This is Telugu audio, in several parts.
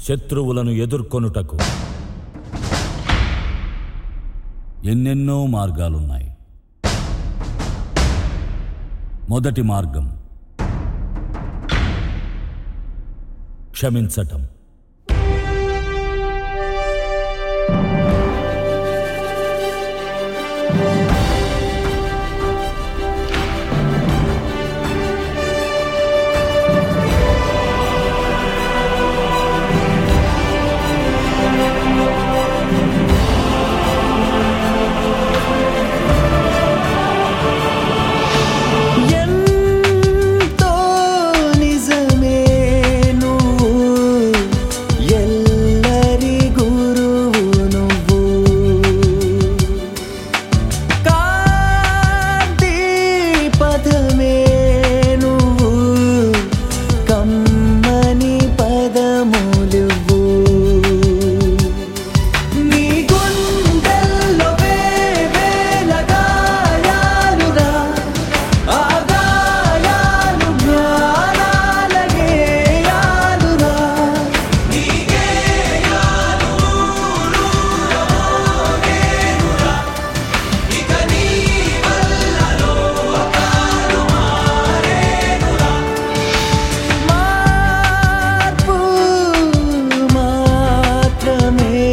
శత్రువులను ఎదుర్కొనుటకు ఎన్నెన్నో మార్గాలున్నాయి మొదటి మార్గం క్షమించటం ఎంతో నిజమే నువ్వు ఎల్లరి గురువు నువ్వు కాంతి పదమే నువ్వు కమ్మని పదములువు నీ గుండెల్లో వేవేల గాయాలురా ఆ గాయాలు జ్ఞానాల గేయాలురా మార్పు మాత్రమే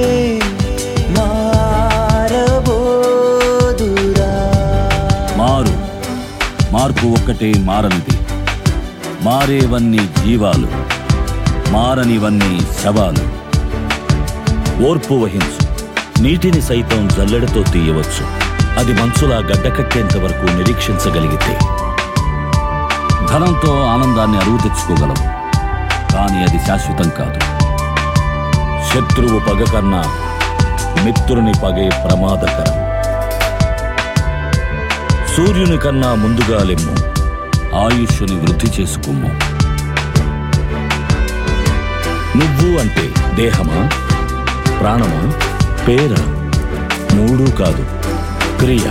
మారబోదురా మారు మార్పు ఒక్కటే మారనిది మారేవన్నీ జీవాలు మారనివన్నీ శవాలు ఓర్పు వహించు నీటిని సైతం జల్లెడతో తీయవచ్చు అది మంచులా గడ్డకట్టేంత వరకు నిరీక్షించగలిగితే ధనంతో ఆనందాన్ని అరువు తెచ్చుకోగలవు కానీ అది శాశ్వతం కాదు శత్రువు పగ కన్నా మిత్రుని పగే ప్రమాదకరం సూర్యుని కన్నా ముందుగా లెమ్ము ఆయుష్ని వృద్ధి చేసుకుమ్ము నువ్వు అంటే దేహమా ప్రాణమా పేర మూడూ కాదు క్రియ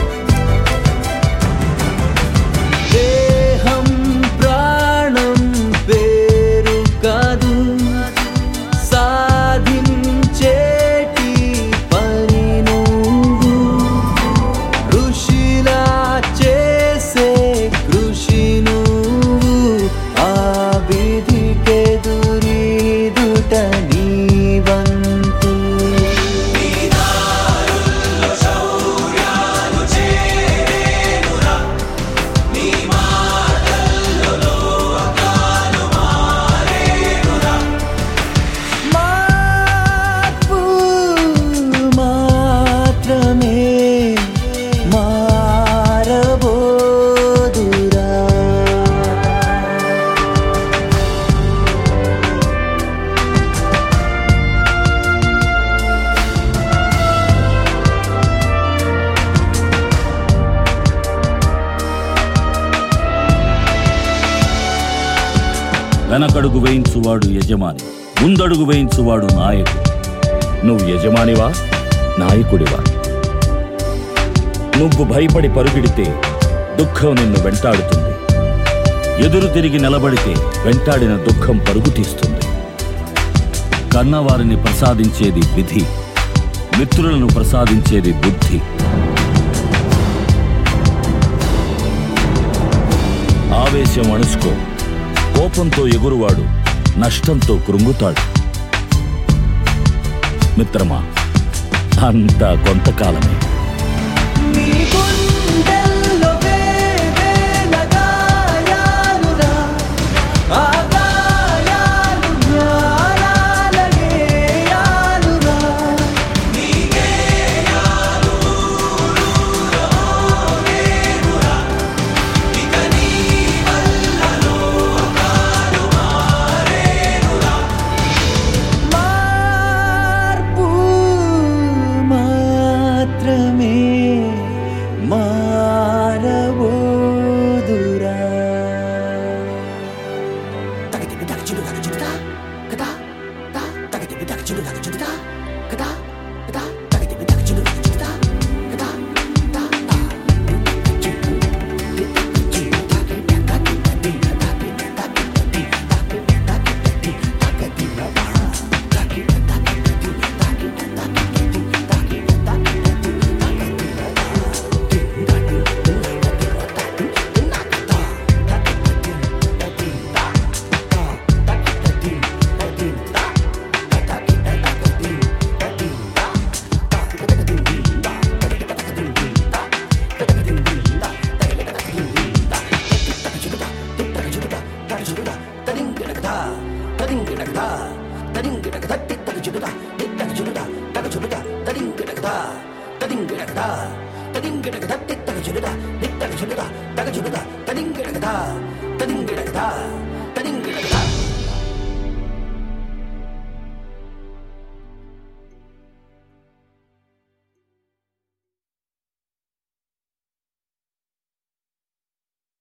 దేహం ప్రాణం పేరు కాదు సాధించేటి పని నువ్వు ఋషిలా చేసే కృషి నువ్వు ఆ విధికెదురీదుట నీ వంతు మార్పు మాత్రమే మారబోదురా వెనకడుగు వేయించువాడు యజమాని ముందడుగు వేయించువాడు నాయకుడు నువ్వు యజమానివా నాయకుడివా నువ్వు భయపడి పరుగిడితే దుఃఖం నిన్ను వెంటాడుతుంది ఎదురు తిరిగి నిలబడితే వెంటాడిన దుఃఖం పరుగు తీస్తుంది కన్నవారిని ప్రసాదించేది విధి మిత్రులను ప్రసాదించేది బుద్ధి ఆవేశం అణుచుకో కోపంతో ఎగురువాడు నష్టంతో కృంగుతాడు మిత్రమా అంతా కొంతకాలమే నీ గుండెల్లో వేవేల గాయాలురా ఆ గాయాలు జ్ఞానాల గేయాలురా మార్పు మాత్రమే మారబోదురా తదింగిడ తా